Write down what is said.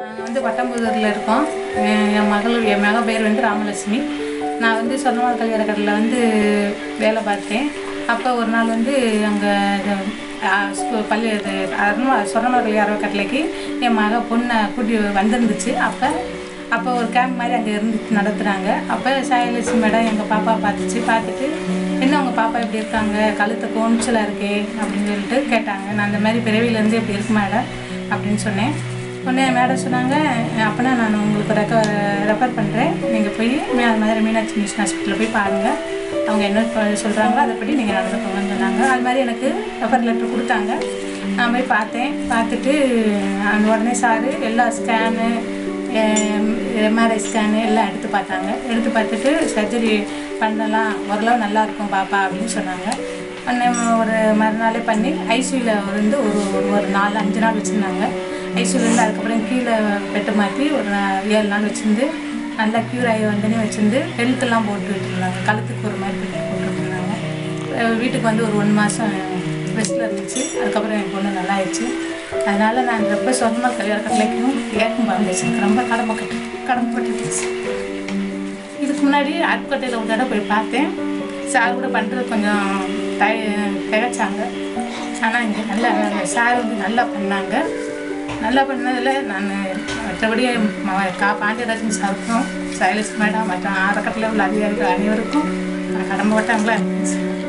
நாங்கள் வந்து பட்டம்புதூரில் இருக்கோம் என் என் மகள் என் மக பேர் வந்து ராமலட்சுமி நான் வந்து சொந்தமாக கல்யாண கடையில் வந்து வேலை பார்த்தேன் அப்போ ஒரு நாள் வந்து அங்கே பள்ளி இது அருணா சொர்ணமலை கல்யாண கட்டளைக்கு என் மக பொண்ணை கூட்டி வந்திருந்துச்சு அப்போ அப்போ ஒரு கேம்ப் மாதிரி அங்கே இருந்து நடத்துகிறாங்க அப்போ சாயலட்சுமி மேடம் எங்கள் பாப்பா பார்த்துச்சு பார்த்துட்டு என்ன உங்கள் பாப்பா இப்படி இருக்காங்க கழுத்து கோணிச்சலாக இருக்கே அப்படின்னு சொல்லிட்டு கேட்டாங்க நான் அந்த மாதிரி பிறவிலேருந்து இப்படி இருக்கு மேடம் அப்படின்னு சொன்னேன் உடனே மேடம் சொன்னாங்க அப்போனா நான் உங்களுக்கு ரெக்க ரெஃபர் பண்ணுறேன் நீங்கள் போய் மே மதுரை மீனாட்சி மிஷன் ஹாஸ்பிட்டலில் போய் பாருங்கள் அவங்க என்ன ப- சொல்கிறாங்களோ அதைப்படி நீங்கள் நடந்துக்கோங்கன்னு சொன்னாங்க அது மாதிரி எனக்கு ரெஃபர் லெட்டர் கொடுத்தாங்க நான் போய் பார்த்தேன் பார்த்துட்டு அந்த உடனே சாரு எல்லா ஸ்கேனு எம்ஆர்ஐ ஸ்கேனு எல்லாம் எடுத்து பார்த்தாங்க எடுத்து பார்த்துட்டு சர்ஜரி பண்ணலாம் ஓரளவு நல்லா இருக்கும் பாப்பா அப்படின்னு சொன்னாங்க உடனே ஒரு மறுநாளே பண்ணி ஐசியூவில் வந்து ஒரு ஒரு ஒரு நாலு அஞ்சு நாள் வச்சுருந்தாங்க ஐசியூலேருந்து அதுக்கப்புறம் கீழே பெட்டு மாற்றி ஒரு நா- ஏழு நாள் வச்சுருந்து நல்லா க்யூர் ஆகி வந்தோடனே வச்சுருந்து பெல்ட்டெல்லாம் போட்டு விட்டுருந்தாங்க கழுத்துக்கு ஒரு மாதிரி பெல்ட் போட்டுருந்தாங்க அஹ் வீட்டுக்கு வந்து ஒரு ஒன் மாதம் ரெஸ்ட்டில் இருந்துச்சு அதுக்கப்புறம் என் பொண்ணு நல்லா ஆயிடுச்சு அதனால நான் ரொம்ப சொந்தமாக கல்யாண கட்டளைக்கும் ஏற்கும் பாருந்துச்சு ரொம்ப கடமைப்பட்டு கடமைப்பட்டுச்சு இதுக்கு முன்னாடி அருப்புக்கோட்டையில் ஒரு தடவை போய் பார்த்தேன் சார் கூட பண்ணுறது கொஞ்சம் தய திகச்சாங்க ஆனால் இங்கே நல்லா சார் வந்து நல்லா பண்ணாங்க நல்லா பண்ணதில் நான் மற்றபடி ம- கா பாண்டியராஜன் சாருக்கும் சைலஸ் மேடம் மற்ற ஆரக்கட்டில் உள்ள அதிகாரிகள் அனைவருக்கும் நான் கடமைப்பட்டவங்களா இருந்துச்சு